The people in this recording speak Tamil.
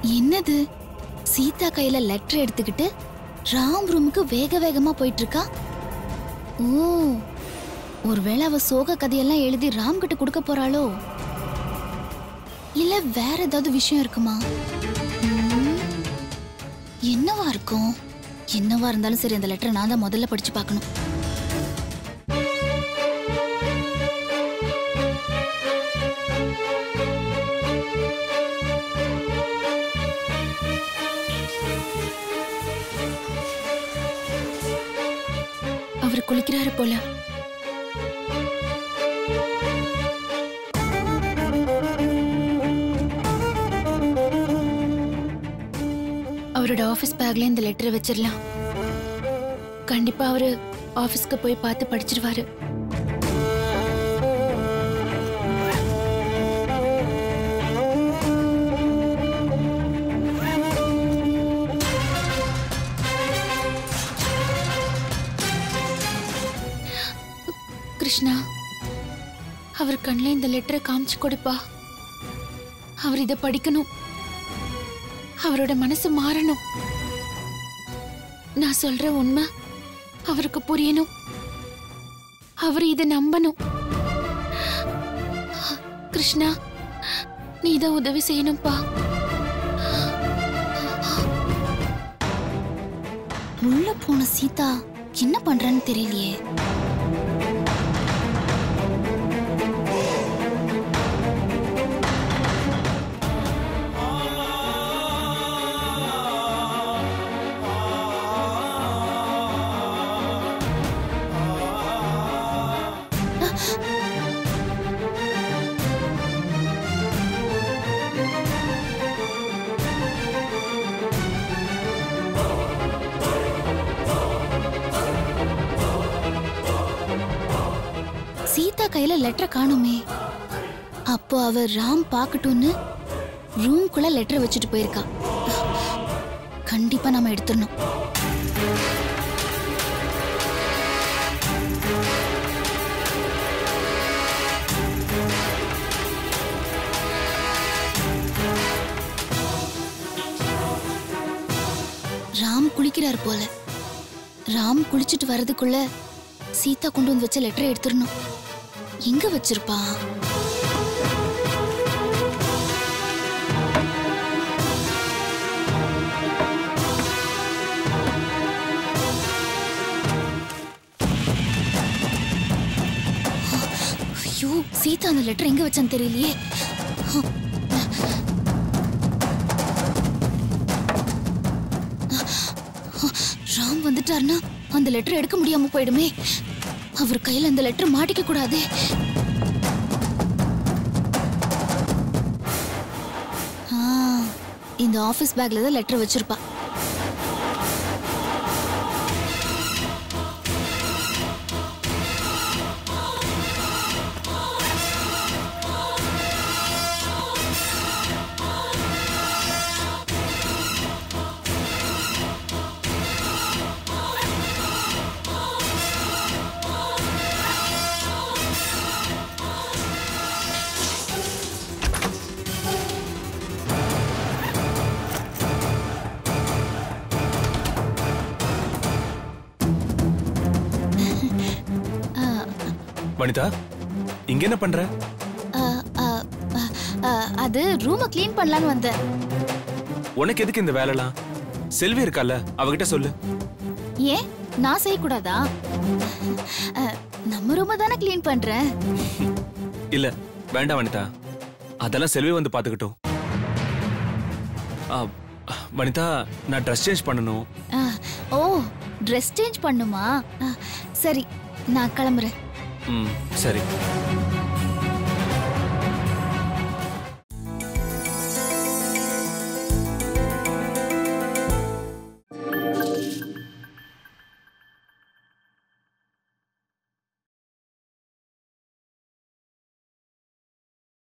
என்னது சீதா கையில லெட்டர் எடுத்துக்கிட்டு ராம் ரூமுக்கு வேக வேகமா போயிட்டு இருக்கா ஓ ஒருவேளை அவ சோக கதையெல்லாம் எழுதி ராம் கிட்ட கொடுக்க போறாளோ இல்ல வேற ஏதாவது விஷயம் இருக்குமா ம், என்னவா இருக்கும் என்னவா இருந்தாலும் சரி அந்த லெட்டரை நான் தான் முதல்ல படிச்சு பார்க்கணும் அவர் குளிக்கிறாரு போல அவரோட ஆபீஸ் பேக்ல இந்த லெட்டரை வச்சிடலாம் கண்டிப்பா அவரு ஆபீஸ்க்கு போய் பார்த்து படிச்சிருவாரு கிருஷ்ணா அவர் கண்ணில் இந்த லெட்டரை காமிச்சு கொடுப்பா அவர் இதை படிக்கணும் அவரோட மனசு மாறணும் நான் சொல்ற உண்மை அவருக்கு புரியணும் அவர் இதை நம்பணும் கிருஷ்ணா நீ இதை உதவி செய்யணும்ப்பா உள்ள போன சீதா என்ன பண்றான்னு தெரியலையே சீதா கையில லெட்டர் காணுமே அப்போ அவ ராம் பார்க்கட்டும்னு ரூம்குள்ள லெட்டர் வச்சுட்டு போயிருக்கா கண்டிப்பா நாம எடுத்துடணும் ராம் குளிக்கிறார் போல ராம் குளிச்சுட்டு வர்றதுக்குள்ள சீதா கொண்டு வந்து வச்ச லெட்டரை எடுத்துடணும் எங்க வச்சிருப்பா ஐயோ சீதா அந்த லெட்டர் எங்க வச்சான்னு தெரியலையே ராம் வந்துட்டாருன்னா அந்த லெட்டர் எடுக்க முடியாம போயிடுமே அவர் கையில அந்த லெட்டர் மாட்டிக்க கூடாது இந்த ஆபீஸ் பேக்ல தான் லெட்டர் வச்சிருப்பா வனிதா இங்க என்ன பண்ற ஆ, ஆ, ஆ, ஆ, அது ரூமை க்ளீன் பண்ணலான்னு வந்தேன் உனக்கு எதுக்கு இந்த வேலைலாம் செல்வி இருக்கால அவகிட்ட சொல்லு ஏன் நான் செய்யக்கூடாதா ஆ, நம்ம ரூமை தானே க்ளீன் பண்றேன் இல்ல வேண்டாம் வனிதா அதெல்லாம் செல்வி வந்து பாத்துக்கிட்டோம் ஆ, வனிதா நான் ட்ரெஸ் சேஞ்ச் பண்ணணும் ஆ, ஓ ட்ரெஸ் சேஞ்ச் பண்ணுமா ஆ, சரி நான் கிளம்புறேன் ம் சரி